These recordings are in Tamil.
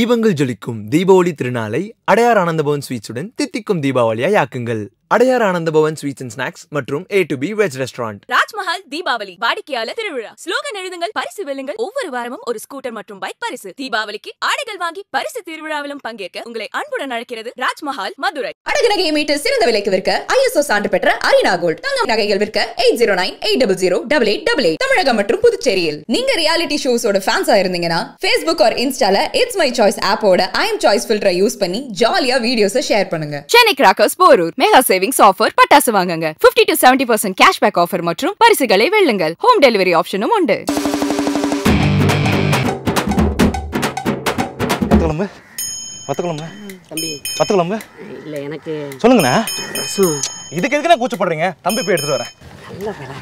தீபங்கள் ஜொலிக்கும் தீபாவளி திருநாளை அடையார் ஆனந்தபவன் ஸ்வீட்ஸுடன் தித்திக்கும் தீபாவளியாய் ஆக்குங்கள் Adyar Anandabhavan sweets and snacks மற்றும் A to B veg restaurant Rajmahal Deepavali வாடிக்கையாளர் திருவிழா ஸ்லோகன் எழுதுங்கள் பரிசு வெல்லுங்கள் ஒவ்வொரு வாரமும் ஒரு ஸ்கூட்டர் மற்றும் பைக் பரிசு தீபாவளிக்கு ஆடைகள் வாங்கி பரிசு திருவிழாவிலும் பங்கேற்க உங்களை அன்புடன் அழைக்கிறது ராஜ்மஹால் மதுரை அடகு நகையை மீட்டு சிறந்த விலைக்கு விற்க ஐஎஸ்ஓ சான்று பெற்ற அரினா கோல்ட் தங்கம் நகைகள் விற்க eight zero nine eight double zero double eight double eight Tamilagam மற்றும் புதுச்சேரியில் நீங்க ரியாலிட்டி ஷோஸோட ஃபேன்ஸா இருந்தீங்கன்னா ஃபேஸ்புக் ஆர் இன்ஸ்டால இட்ஸ் மை சாய்ஸ் ஆப்போட ஐ எம் சாய்ஸ் ஃபில்டரை யூஸ் பண்ணி ஜாலியா வீடியோஸை ஷேர் பண்ணுங்க Chennai crackers Porur mega savings offer பட்டாசு வாங்குங்க 50 டு 70% பர்சன்ட் கேஷ்பேக் ஆஃபர் மற்றும் பரிசுகளை வெல்லுங்கள் ஹோம் டெலிவரி ஆப்ஷனும் உண்டு பத்து குழம்பு பத்து குழம்பு தம்பி பத்து குழம்பு இல்லை எனக்கு சொல்லுங்கண்ணா ரசம் இதுக்கு எதுக்குண்ணா கூச்சப்படுறீங்க தம்பி போய் எடுத்துட்டு வரேன் நல்ல வேலை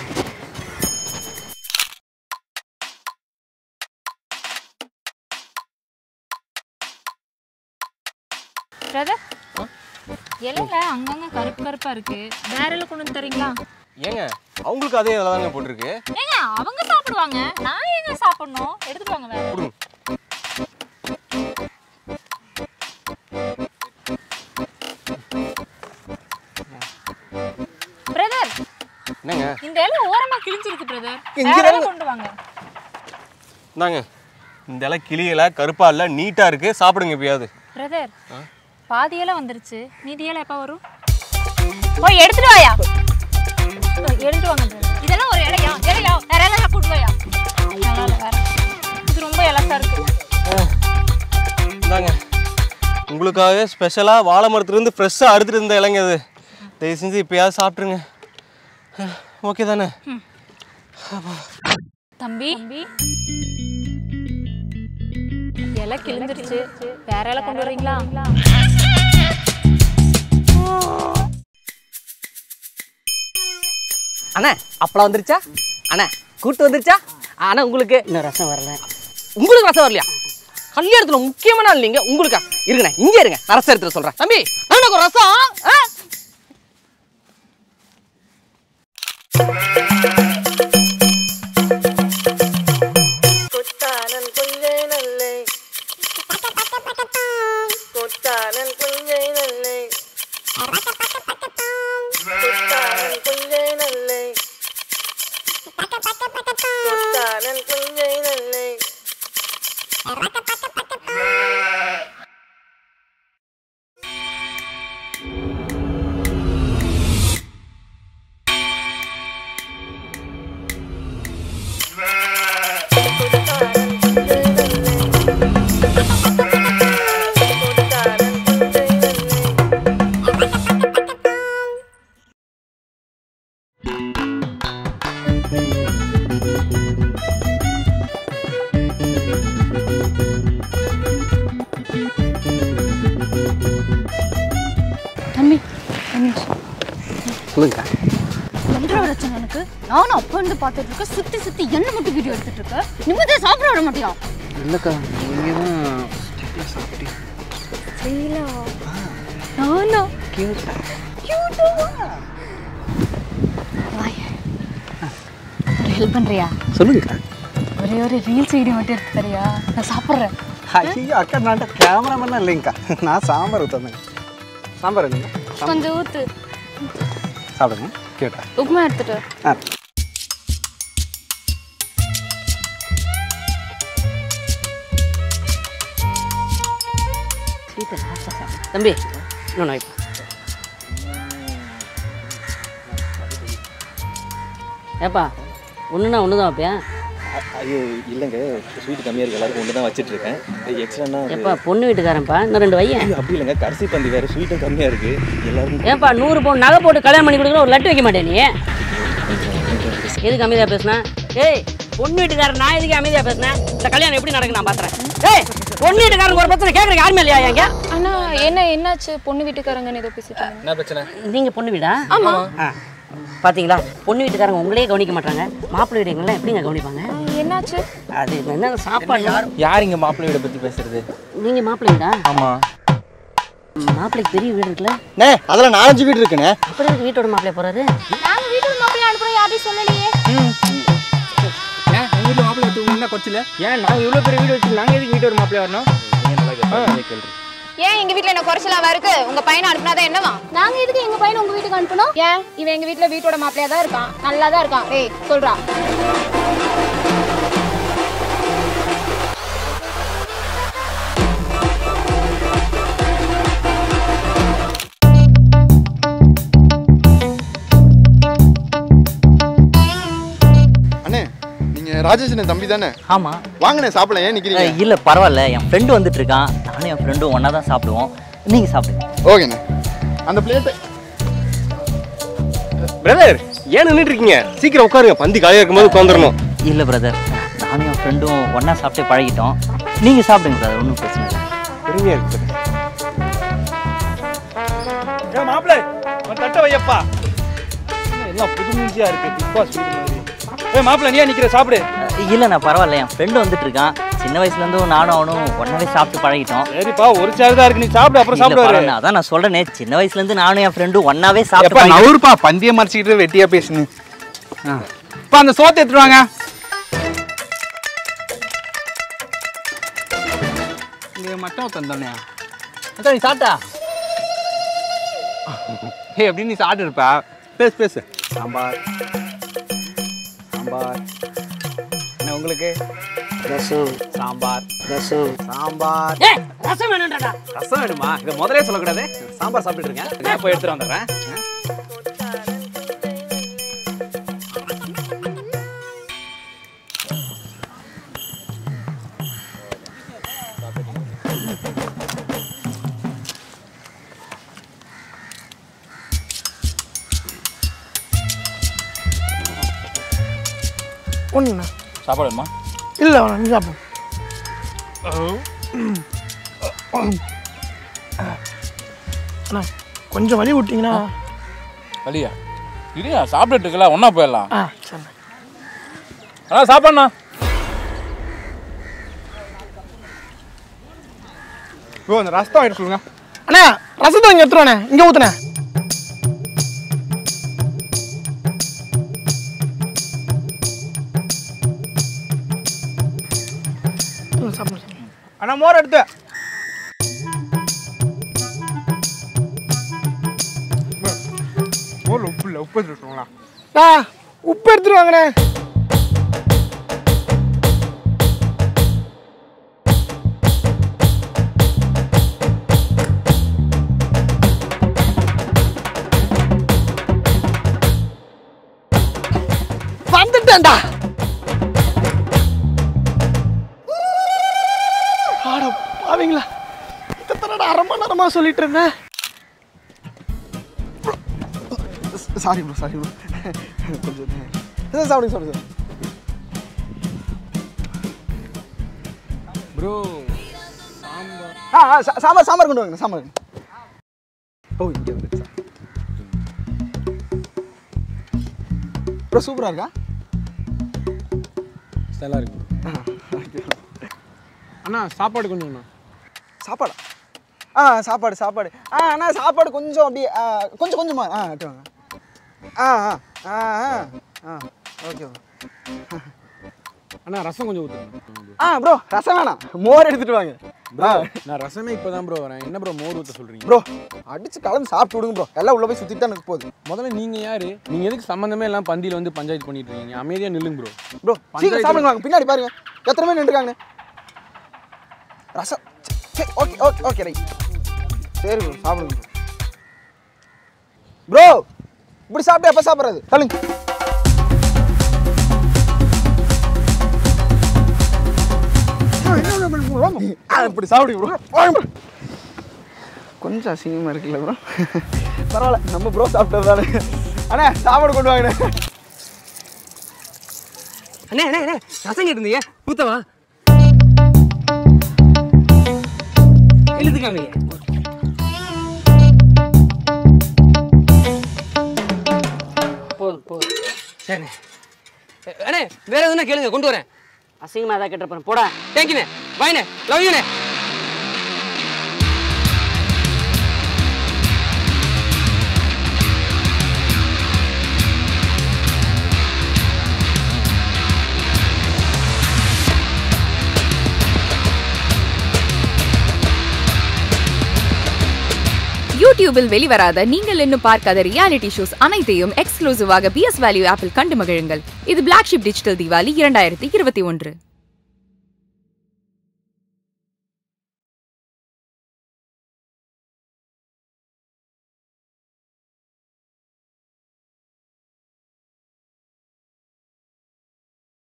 பிரதர் இலையில அங்கங்க கருப்பு கருப்பா இருக்கு வேற எல்லாம் கொண்டு வந்து தரீங்களா ஏங்க அவங்களுக்கு அதே இதில் தாங்க போட்டிருக்கு ஏங்க அவங்க சாப்பிடுவாங்க நான் ஏங்க சாப்பிடணும் எடுத்துட்டு வாங்க வேற கொடுங்க பிரதர் என்னங்க இந்த இலை ஓரமா கிழிஞ்சிருக்கு பிரதர் இங்க வேற தாங்க. இலை கொண்டு வாங்க இந்தாங்க இந்த இலை கிளியல கருப்பா இல்லை நீட்டாக இருக்கு சாப்பிடுங்க எப்பயாவது பிரதர் பாதி இலை வந்துருச்சு மீதி இலை எப்ப வரும் போய் எடுத்துட்டு வாயா போய் எடுத்துட்டு வாங்க brother. இதெல்லாம் ஒரு இலையா இலையா வேற இலையா கூட்டு வாயா நல்லா இல்ல, வேற இது ரொம்ப இலசா இருக்கு இந்தாங்க உங்களுக்காக ஸ்பெஷலாக வாழை மரத்துலேருந்து ஃப்ரெஷ்ஷாக அறுத்துட்டு இருந்த இலைங்க அது தயவு செஞ்சு இப்பயாவது சாப்பிட்ருங்க ஓகே தானே தம்பி இலை கிழிஞ்சிருச்சு வேற இலை கொண்டு வரீங்களா அண்ணா அப்பளம் வந்துருச்சா அண்ணா கூட்டு வந்துருச்சா அண்ணா உங்களுக்கு இன்னும் ரசம் வரல உங்களுக்கு ரசம் வரலையா கல்யாணத்துல முக்கியமான நாள் நீங்க உங்களுக்கா இருங்கண்ணே இங்க இருங்க நான் ரசம் எடுத்துட்டு சொல்றேன் தம்பி எனக்கு ஒரு ரசம் ஆ? கொத்தானன் கொஞ்சை நல்லை கொத்தானன் கொஞ்சை நல்லை கொத்தானன் கொஞ்சை நல்லை கொத்தானன் கொஞ்சை நல்லை கொத்தானன் கொஞ்சை நல்லை கொத்தானன் கொஞ்சை நல்லை தம்பி சொல்லுங்க என்ற பிரச்சனை எனக்கு நானும் அப்ப இருந்து பார்த்துட்டு இருக்கேன் சுத்தி சுத்தி என்ன மட்டும் வீடியோ எடுத்துட்டு இருக்க நிம்மதியா சாப்பிட விட மாட்டியா இல்லக்கா நீங்க தான் நானா ஒரு ஹெல்ப் பண்றியா சொல்லுங்க ஒரே ஒரு ரீல்ஸ் வீடியோ மட்டும் எடுத்து தரியா நான் சாப்பிட்றேன் ஐயோ அக்கா நான் கேமராமேன் இல்லைங்கக்கா நான் சாம்பார் ஊற்றுறேங்க சாம்பார் இல்லைங்க கொஞ்சம் ஊத்து சாப்பிடுங்க கேட்டா உப்புமா எடுத்துட்டு ஆ தம்பி இன்னொன்று வாய்ப்பு ஏப்பா ஒன்றுனா ஒன்று தான் வைப்பியா ஐயோ இல்லைங்க ஸ்வீட் கம்மியாக இருக்கு எல்லாருக்கும் ஒன்று தான் வச்சுட்டு இருக்கேன் எக்ஸ்ட்ரானா ஏப்பா பொண்ணு வீட்டுக்காரன்ப்பா இன்னும் ரெண்டு வையன் அப்படி இல்லைங்க கடைசி பந்தி வேறு ஸ்வீட்டும் கம்மியாக இருக்கு எல்லாருக்கும் ஏப்பா நூறு பவுன் நகை போட்டு கல்யாணம் பண்ணி கொடுக்குற ஒரு லட்டு வைக்க மாட்டேன் நீ எதுக்கு அமைதியாக பேசுனா ஏய் பொண்ணு வீட்டுக்காரன் நான் எதுக்கு அமைதியாக பேசுனேன் இந்த கல்யாணம் எப்படி நடக்கு நான் பார்த்துறேன் ஏய் பொண்ணு வீட்டுக்காரங்க ஒரு பிரச்சனை கேட்குறக்கு யாருமே இல்லையா எங்க அண்ணா என்ன என்னாச்சு பொண்ணு வீட்டுக்காரங்கன்னு ஏதோ பேசிட்டு என்ன பிரச்சனை நீங்கள் பொண்ணு வீடா ஆமாம் ஆ பார்த்தீங்களா பொண்ணு வீட்டுக்காரங்க உங்களையே கவனிக்க மாட்டாங்க மாப்பிள்ளை வீடுங்களாம் எப்படிங்க கவனிப்பாங்க என்னாச்சு அது என்ன சாப்பாடு யார் இங்கே மாப்பிள்ளை வீடை பற்றி பேசுறது நீங்கள் மாப்பிள்ளை வீடா ஆமாம் மாப்பிள்ளைக்கு பெரிய வீடு இருக்குல்ல அண்ணே அதில் நாலஞ்சு வீடு இருக்குண்ணே அப்புறம் எதுக்கு வீட்டோட மாப்பிள்ளை போகிறாரு நாங்க வீட்டுக்கு மாப்பிள்ளை அனுப்புறோம் யாரையும் சொல்லலையே ஏன் எங்கள் வீட்டில் மாப்பிள்ளை எடுத்து என்ன குறைச்சில ஏன் நாங்கள் இவ்வளோ பெரிய வீடு வச்சு நாங்கள் எதுக்கு வீட்டு ஒரு மாப்பிள்ளை வரணும் ஏன் எங்க வீட்ல என்ன குறைச்சலாவா இருக்கு உங்க பையனை அனுப்புனாதான் என்னவா நாங்க எதுக்கு எங்க பையனை உங்க வீட்டுக்கு அனுப்பணும் ஏன் இவன் எங்க வீட்ல வீட்டோட மாப்பிளையா தான் இருக்கான் நல்லா தான் இருக்கான் ஏய் சொல்றா அண்ணே நீங்க ராஜேஷன் தம்பி தானே ஆமா வாங்கண்ணே சாப்பிடலாம் ஏன் நிக்கிறீங்க அஹ், இல்ல பரவாயில்ல என் ஃப்ரெண்டு வந்துட்டு இருக்கான் நானும் என் ஃப்ரெண்டும் ஒண்ணா தான் சாப்பிடுவோம் நீங்க சாப்பிடுங்க ஓகேண்ணே அந்த பிளேட்டை பிரதர் ஏன் நின்றுட்டு இருக்கீங்க சீக்கிரம் உட்காருங்க பந்தி காலியாக இருக்கும்போது உட்காந்துடணும் இல்ல பிரதர் நானும் என் ஃப்ரெண்டும் ஒண்ணா சாப்பிட்டே பழகிட்டோம் நீங்க சாப்பிடுங்க பிரதர் ஒன்றும் பிரச்சனை இல்லை பெருமையா இருக்கு ஏ மாப்பிள்ள ஒரு தட்டை வையப்பா என்ன எல்லாம் புது மூஞ்சியா இருக்கு பிக் பாஸ் வீடு மாதிரி ஏ மாப்பிள்ள நீ ஏன் நிக்கிற சாப்பிடு இல்ல நான் பரவாயில்ல என் ஃப்ரெண்டு வந்துட்டு இருக்கான் சின்ன வயசுல இருந்தும் நானும் அவனும் ஒன்னாவே சாப்பிட்டு பழகிட்டோம் சரிப்பா ஒரு சேர் தான் இருக்கு நீ சாப்பிடு அப்புறம் இல்ல, சாப்பிடுவாரு பரவாயில்ல, அதான் நான் சொல்றேனே சின்ன வயசுல இருந்து நானும் என் ஃப்ரெண்டும் ஒன்னாவே எப்பா சாப்பிட்டு பழகிட்டோம். நவுறுப்பா பந்திய மறைச்சிக்கிட்டு வெட்டியா பேசுனு இப்போ அந்த சோத்தை எடுத்துட்டு வாங்க இங்கே மட்டும் தந்தோனே அதான் நீ சாப்பிட்டா ஏய் எப்படி நீ சாப்பிட்டு இருப்பா பேசு பேசு சாம்பார் சாம்பார் என்ன உங்களுக்கு ரசம் சாம்பார் ரசம் சாம்பார் ரசம் வேணும்டா ரசம் வேணுமா இதை முதலே சொல்லக்கூடாது சாம்பார் சாப்பிட்டு இருக்கேன் நான் போய் எடுத்துட்டு வந்துடுறேன் ஒன்றுண்ணா சாப்பாடு வேணுமா இல்லை வேணாம் நீ சாப்பிடு அண்ணா கொஞ்சம் வழி விட்டீங்கன்னா வழியா இல்லையா சாப்பிட்டுட்டு இருக்கல ஒன்றா போயிடலாம் ஆ சரி அண்ணா சாப்பாடுண்ணா ப்ரோ அந்த ரசம் எடுத்து சொல்லுங்க அண்ணா ரசத்தை இங்கே எடுத்துருவானே இங்கே ஊற்றுனே சாப்பிடு அண்ணா மோர் எடுத்து மோரில் உப்பு இல்லை உப்பு எடுத்துருங்களா ஆ உப்பு எடுத்துட்டு வாங்கண்ணே வந்துட்டேன்டா ஆட பாவீங்களா இத்தனை அரை மணி நேரமா சொல்லிட்டு இருந்தேன் சாரி ப்ரோ சாரி ப்ரோ கொஞ்சம் இதை சாப்பிடுங்க சாப்பிடுங்க ப்ரோ ஆ ஆ, சா- சாம்பார் சாம்பார் கொண்டு வாங்க சாம்பார் ஓ இங்கே வந்துருச்சா ப்ரோ சூப்பராக இருக்கா நல்லா இருக்கு அண்ணா சாப்பாடு கொஞ்சம் அண்ணா சாப்பாடா ஆ சாப்பாடு சாப்பாடு ஆ அண்ணா சாப்பாடு கொஞ்சம் அப்படியே ஆ, கொஞ்சம் கொஞ்சமா ஆ எடுத்து வாங்க ஆ ஆ ஆ ஆ ஆ ஓகே அண்ணா ரசம் கொஞ்சம் ஊற்றுங்க ஆ ப்ரோ ரசம் வேணாம் மோர் எடுத்துட்டு வாங்க ப்ரோ நான் ரசமே இப்போ தான் ப்ரோ வரேன் என்ன ப்ரோ மோர் ஊற்ற சொல்கிறீங்க ப்ரோ அடிச்சு கலந்து சாப்பிட்டு விடுங்க ப்ரோ எல்லாம் உள்ள போய் சுற்றிட்டு தான் எனக்கு போகுது முதல்ல நீங்கள் யார் நீங்கள் எதுக்கு சம்மந்தமே எல்லாம் பந்தியில் வந்து பஞ்சாயத்து பண்ணிட்டு இருக்கீங்க அமைதியாக நில்லுங்க ப்ரோ ப்ரோ சீக்கிரம் சாப்பிடுங்க வாங்க பின்னாடி பாருங்க எத்தனை பேர் நின்றுருக்காங்க ரசம் சரி ஓகே ஓகே ஓகே ரைட் சரி ப்ரோ சாப்பிடுங்க ப்ரோ இப்படி சாப்பிட்டு எப்போ சாப்பிட்றது தள்ளுங்க ஆ, இப்படி சாப்பிடுங்க ப்ரோ வாங்க bro. கொஞ்சம் அசிங்கமாக இருக்குல்ல ப்ரோ பரவாயில்ல நம்ம ப்ரோ சாப்பிட்டதால அண்ணா சாப்பாடு கொண்டு வாங்கண்ணே அண்ணே அண்ணே அண்ணே ரசம் கேட்டிருந்தீங்க ஊத்தவா இழுத்துக்காமீங்க போதும் போதும் சரி அண்ணே வேற எதுனா கேளுங்க கொண்டு வரேன் அசிங்கமா ஏதாவது கேட்டுறப்ப போடா தேங்க்யூண்ணே பாய்ண்ணே லவ் யூண்ணே யூடியூபில் வெளிவராத நீங்கள் இன்னும் பார்க்காத ரியாலிட்டி ஷோஸ் அனைத்தையும் எக்ஸ்க்ளூசிவாக பிஎஸ் வேல்யூ ஆப்பில் கண்டு மகிழுங்கள் இது பிளாக் ஷிப் டிஜிட்டல் தீபாவளி இரண்டாயிரத்தி இருபத்தி ஒன்று